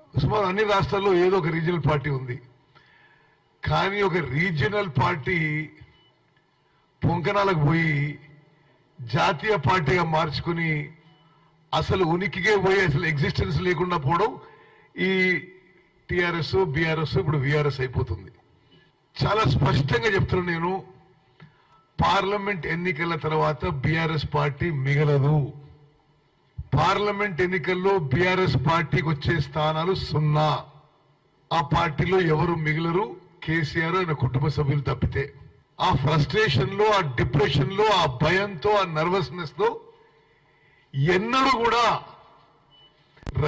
సుమారు అన్ని రాష్ట్రాల్లో ఏదో ఒక రీజనల్ పార్టీ ఉంది కానీ ఒక రీజనల్ పార్టీ పొంకనాలకు పోయి జాతీయ పార్టీగా మార్చుకుని అసలు ఉనికికే పోయి అసలు ఎగ్జిస్టెన్స్ లేకుండా పోవడం ఈ టిఆర్ఎస్ బీఆర్ఎస్ ఇప్పుడు విఆర్ఎస్ అయిపోతుంది చాలా స్పష్టంగా చెప్తున్నాను నేను పార్లమెంట్ ఎన్నికల తర్వాత బీఆర్ఎస్ పార్టీ మిగలదు పార్లమెంట్ ఎన్నికల్లో బీఆర్ఎస్ పార్టీకి వచ్చే స్థానాలు సున్నా ఆ పార్టీలో ఎవరు మిగిలరు కేసీఆర్ ఆయన కుటుంబ సభ్యులు తప్పితే ఆ ఫ్రస్ట్రేషన్ లో ఆ డిప్రెషన్ లో ఆ భయంతో ఆ నర్వస్నెస్ లో ఎన్నడూ కూడా